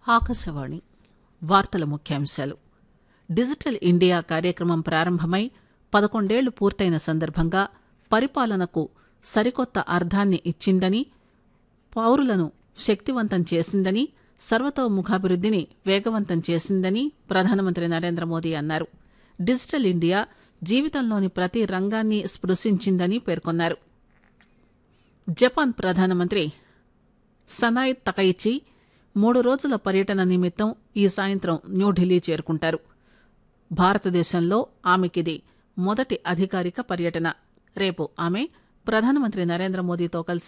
ఆకాశవాణి వార్తల ముఖ్యాంశాలు digital India కార్యక్రమం ప్రారంభమై పదకొండేళ్లు పూర్తయిన సందర్భంగా పరిపాలనకు సరికొత్త అర్థాన్ని ఇచ్చిందని పౌరులను శక్తివంతం చేసిందని సర్వతోముఖాభివృద్దిని వేగవంతం చేసిందని ప్రధానమంత్రి నరేంద్ర మోదీ అన్నారు డిజిటల్ ఇండియా జీవితంలోని ప్రతి రంగాన్ని స్పృశించిందని పేర్కొన్నారు జపాన్ ప్రధానమంత్రి సనాయ్ తకైచి మూడు రోజుల పర్యటన నిమిత్తం ఈ సాయంత్రం న్యూఢిల్లీ చేరుకుంటారు భారతదేశంలో ఆమెకిది మొదటి అధికారిక పర్యటన రేపు ఆమె ప్రధానమంత్రి నరేంద్ర మోదీతో కలిసి